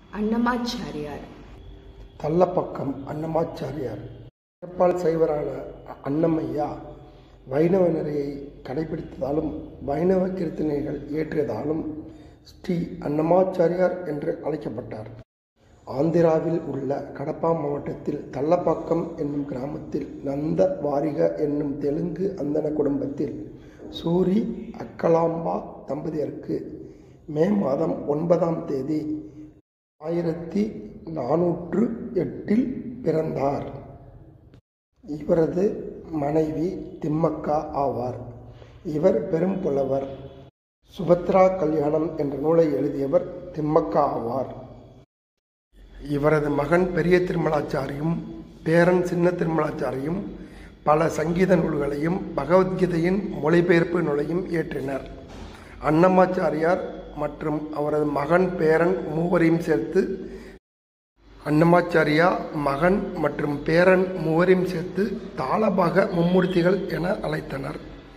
அன்னமாச்சாரியார் தள்ளப்பக்கம் அன்னமாச்சாரியார் பிறப்பால் சைவரான அன்னமையா வைணவ நெறியை கடைபிடித்ததாலும் வைணவ கீர்த்தனைகள் இயற்றியதாலும் ஸ்ரீ அன்னமாச்சாரியார் என்று அழைக்கப்பட்டார் ஆந்திராவில் உள்ள கடப்பா மாவட்டத்தில் தள்ளப்பாக்கம் என்னும் கிராமத்தில் நந்த வாரிக என்னும் தெலுங்கு அந்தன குடும்பத்தில் சூரி அக்கலாம்பா தம்பதியருக்கு மே மாதம் ஒன்பதாம் தேதி ஆயிரத்தி நானூற்று எட்டில் பிறந்தார் இவரது மனைவி திம்மக்கா ஆவார் இவர் பெரும் புலவர் சுபத்ரா கல்யாணம் என்ற நூலை எழுதியவர் திம்மக்கா ஆவார் இவரது மகன் பெரிய திருமலாச்சாரியும் பேரன் சின்ன திருமலாச்சாரியும் பல சங்கீத நூல்களையும் பகவத்கீதையின் மொழிபெயர்ப்பு நூலையும் இயற்றினர் அன்னமாச்சாரியார் மற்றும் அவரது மகன் பேரன் மூவரையும் சேர்த்து அன்னமாச்சாரியா மகன் மற்றும் பேரன் மூவரையும் சேர்த்து தாளபாக மும்மூர்த்திகள் என அழைத்தனர்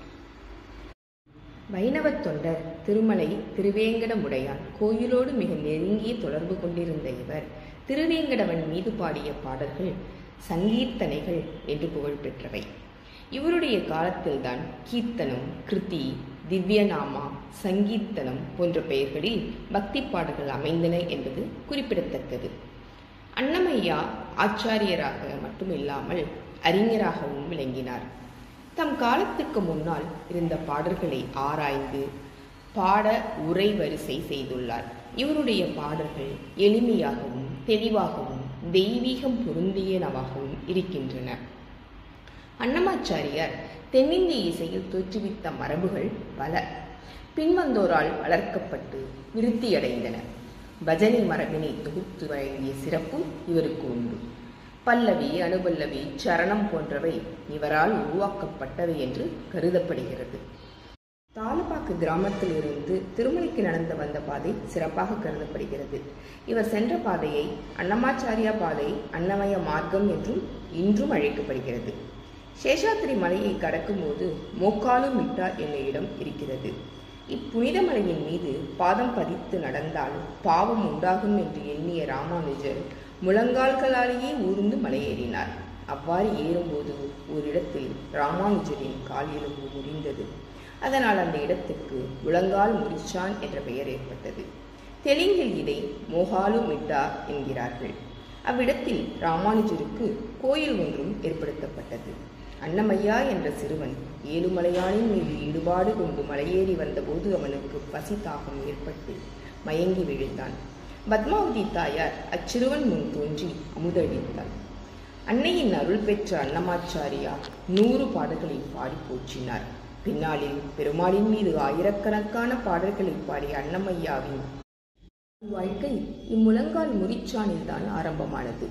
வைணவத் தொண்டர் திருமலை திருவேங்கடமுடையான் கோயிலோடு மிக நெருங்கிய தொடர்பு கொண்டிருந்த இவர் திருவேங்கடவன் மீது பாடிய பாடல்கள் சங்கீர்த்தனைகள் என்று புகழ் பெற்றவை இவருடைய காலத்தில்தான் கீர்த்தனம் கிருதி திவ்யநாமா சங்கீர்த்தனம் போன்ற பெயர்களில் பக்தி பாடல்கள் அமைந்தன என்பது குறிப்பிடத்தக்கது அன்னமையா ஆச்சாரியராக மட்டுமில்லாமல் அறிஞராகவும் விளங்கினார் தம் காலத்துக்கு முன்னால் இருந்த பாடல்களை ஆராய்ந்து பாட உரை வரிசை செய்துள்ளார் இவருடைய பாடல்கள் எளிமையாகவும் தெளிவாகவும் தெய்வீகம் பொருந்தியனவாகவும் இருக்கின்றன அன்னமாச்சாரியார் தென்னிந்திய இசையில் தோற்றுவித்த மரபுகள் பல பின்வந்தோரால் வளர்க்கப்பட்டு விருத்தியடைந்தன பஜனை மரபினை தொகுத்து வழங்கிய சிறப்பும் இவருக்கு உண்டு பல்லவி அனுபல்லவி சரணம் போன்றவை இவரால் உருவாக்கப்பட்டவை என்று கருதப்படுகிறது தாலுபாக்கு கிராமத்தில் இருந்து திருமலைக்கு நடந்து வந்த பாதை சிறப்பாக கருதப்படுகிறது இவர் சென்ற பாதையை அன்னமாச்சாரியா பாதை அன்னமய மார்க்கம் என்றும் இன்றும் அழைக்கப்படுகிறது சேஷாத்திரி மலையை கடக்கும்போது மோக்காலு மிட்டா என்ற இடம் இருக்கிறது இப்புனித மலையின் மீது பாதம் பதித்து நடந்தால் பாவம் உண்டாகும் என்று எண்ணிய ராமானுஜர் முழங்கால்களாலேயே ஊர்ந்து மலையேறினார் அவ்வாறு ஏறும்போது ஓரிடத்தில் ராமானுஜரின் கால் எலும்பு முறிந்தது அதனால் அந்த இடத்துக்கு முழங்கால் முறிச்சான் என்ற பெயர் ஏற்பட்டது தெலுங்கில் இதை மோகாலு மிட்டா என்கிறார்கள் அவ்விடத்தில் ராமானுஜருக்கு கோயில் ஒன்றும் ஏற்படுத்தப்பட்டது அன்னமையா என்ற சிறுவன் ஏழுமலையானின் மீது ஈடுபாடு கொண்டு மலையேறி வந்தபோது அவனுக்கு பசி தாகம் ஏற்பட்டு மயங்கி விழுந்தான் பத்மாவதி தாயார் அச்சிறுவன் முன் தோன்றி அமுதளித்தாள் அன்னையின் அருள் பெற்ற அன்னமாச்சாரியா நூறு பாடல்களை பாடி போற்றினார் பின்னாளில் பெருமாளின் மீது ஆயிரக்கணக்கான பாடல்களை பாடிய அன்னமையாவின் வாழ்க்கை இம்முழங்கால் முறிச்சானில் தான் ஆரம்பமானது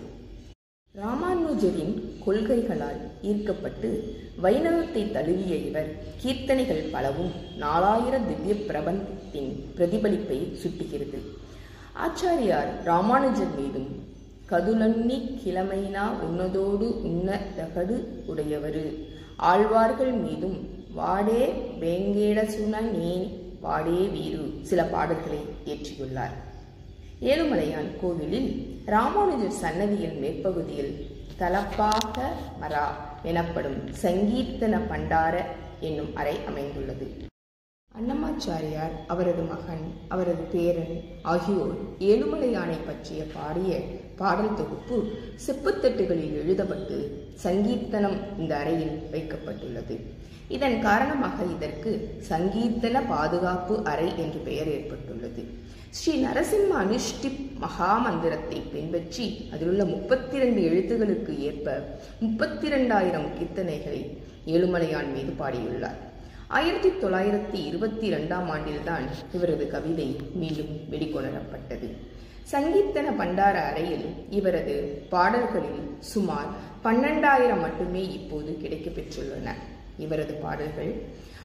ராமானுஜரின் கொள்கைகளால் ஈர்க்கப்பட்டு வைணவத்தை தழுவிய இவர் கீர்த்தனைகள் பலவும் நாலாயிர திவ்ய பிரபந்தத்தின் பிரதிபலிப்பை சுட்டுகிறது ஆச்சாரியார் ராமானுஜர் மீதும் கதுலன்னி கிழமைனா உன்னதோடு உன்ன தகடு உடையவரு ஆழ்வார்கள் மீதும் வாடே வேங்கேடசுன நேன் வாடே வீரு சில பாடல்களை இயற்றியுள்ளார் ஏழுமலையான் கோவிலில் ராமானுஜர் சன்னதியில் மேற்பகுதியில் தலப்பாக மரா எனப்படும் சங்கீர்த்தன பண்டார என்னும் அறை அமைந்துள்ளது அன்னமாச்சாரியார் அவரது மகன் அவரது பேரன் ஆகியோர் ஏழுமலையானை பற்றிய பாடிய பாடல் தொகுப்பு செப்புத்தட்டுகளில் எழுதப்பட்டு சங்கீர்த்தனம் இந்த அறையில் வைக்கப்பட்டுள்ளது இதன் காரணமாக இதற்கு சங்கீர்த்தன பாதுகாப்பு அறை என்று பெயர் ஏற்பட்டுள்ளது ஸ்ரீ நரசிம்ம அனுஷ்டிப் மகாமந்திரத்தை பின்பற்றி அதிலுள்ள முப்பத்தி இரண்டு எழுத்துகளுக்கு ஏற்ப முப்பத்தி இரண்டாயிரம் கீர்த்தனைகளை ஏழுமலையான் மீது பாடியுள்ளார் ஆயிரத்தி தொள்ளாயிரத்தி இருபத்தி இரண்டாம் ஆண்டில்தான் இவரது கவிதை மீண்டும் வெளிக்கொணரப்பட்டது சங்கீர்த்தன பண்டார அறையில் இவரது பாடல்களில் சுமார் பன்னெண்டாயிரம் மட்டுமே இப்போது கிடைக்கப் பெற்றுள்ளன இவரது பாடல்கள்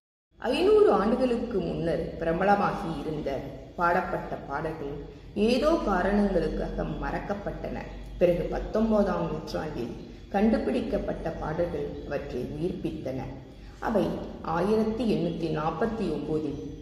ஐநூறு ஆண்டுகளுக்கு முன்னர் பிரபலமாகி இருந்த பாடப்பட்ட பாடல்கள் ஏதோ காரணங்களுக்காக மறக்கப்பட்டன பிறகு பத்தொன்பதாம் நூற்றாண்டில் கண்டுபிடிக்கப்பட்ட பாடல்கள் அவற்றை உயிர்ப்பித்தன அவை ஆயிரத்தி எண்ணூற்றி நாற்பத்தி ஒம்போதில்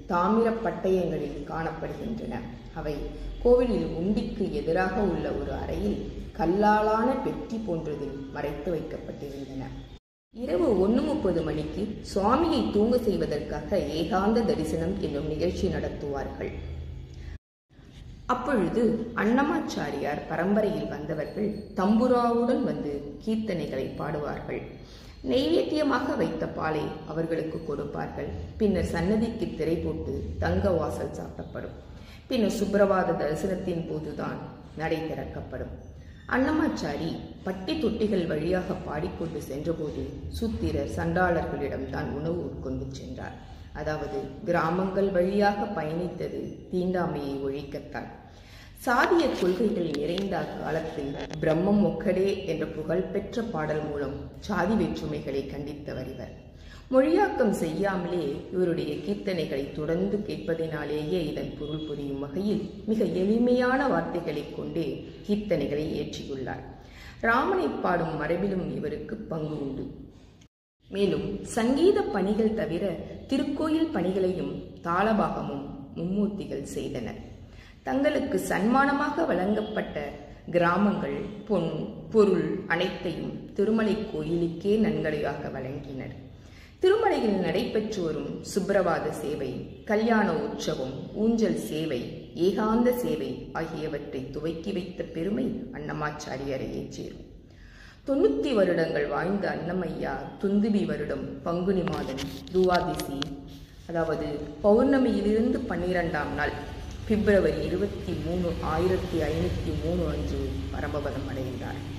தாமிர பட்டயங்களில் காணப்படுகின்றன அவை கோவிலில் உண்டிக்கு எதிராக உள்ள ஒரு அறையில் கல்லாலான பெட்டி போன்றதில் மறைத்து வைக்கப்பட்டிருந்தன இரவு ஒன்று முப்பது மணிக்கு சுவாமியை தூங்க செய்வதற்காக ஏகாந்த தரிசனம் என்னும் நிகழ்ச்சி நடத்துவார்கள் அப்பொழுது அன்னமாச்சாரியார் பரம்பரையில் வந்தவர்கள் தம்புராவுடன் வந்து கீர்த்தனைகளை பாடுவார்கள் நெய்வேத்தியமாக வைத்த பாலை அவர்களுக்கு கொடுப்பார்கள் பின்னர் சன்னதிக்கு திரை போட்டு தங்க வாசல் சாத்தப்படும் பின்னர் சுப்பிரபாத தரிசனத்தின் போதுதான் நடை திறக்கப்படும் அன்னமாச்சாரி பட்டி தொட்டிகள் வழியாக பாடிக்கொண்டு சென்றபோது சூத்திரர் சண்டாளர்களிடம் தான் உணவு உட்கொண்டு சென்றார் அதாவது கிராமங்கள் வழியாக பயணித்தது தீண்டாமையை ஒழிக்கத்தான் சாதிய கொள்கைகள் நிறைந்த அக்காலத்தில் பிரம்மம் ஒக்கடே என்ற புகழ்பெற்ற பாடல் மூலம் சாதி வேற்றுமைகளை கண்டித்தவர் இவர் மொழியாக்கம் செய்யாமலே இவருடைய கீர்த்தனைகளை தொடர்ந்து கேட்பதினாலேயே இதன் பொருள் புரியும் வகையில் மிக எளிமையான வார்த்தைகளைக் கொண்டே கீர்த்தனைகளை ஏற்றியுள்ளார் ராமனை பாடும் மரபிலும் இவருக்கு பங்கு உண்டு மேலும் சங்கீத பணிகள் தவிர திருக்கோயில் பணிகளையும் தாளபாகமும் மும்மூர்த்திகள் செய்தனர் தங்களுக்கு சன்மானமாக வழங்கப்பட்ட கிராமங்கள் பொன் பொருள் அனைத்தையும் திருமலை கோயிலுக்கே நன்கொடையாக வழங்கினர் திருமலையில் நடைபெற்று வரும் சுப்பிரபாத சேவை கல்யாண உற்சவம் ஊஞ்சல் சேவை ஏகாந்த சேவை ஆகியவற்றை துவக்கி வைத்த பெருமை அன்னமாச்சாரியரையே சேரும் தொண்ணூத்தி வருடங்கள் வாழ்ந்த அன்னமையா துந்துபி வருடம் பங்குனி மாதம் துவாதிசி அதாவது பௌர்ணமியிலிருந்து பன்னிரெண்டாம் நாள் பிப்ரவரி இருபத்தி மூணு ஆயிரத்தி ஐநூற்றி மூணு அன்று பரமபதம் அடைந்தார்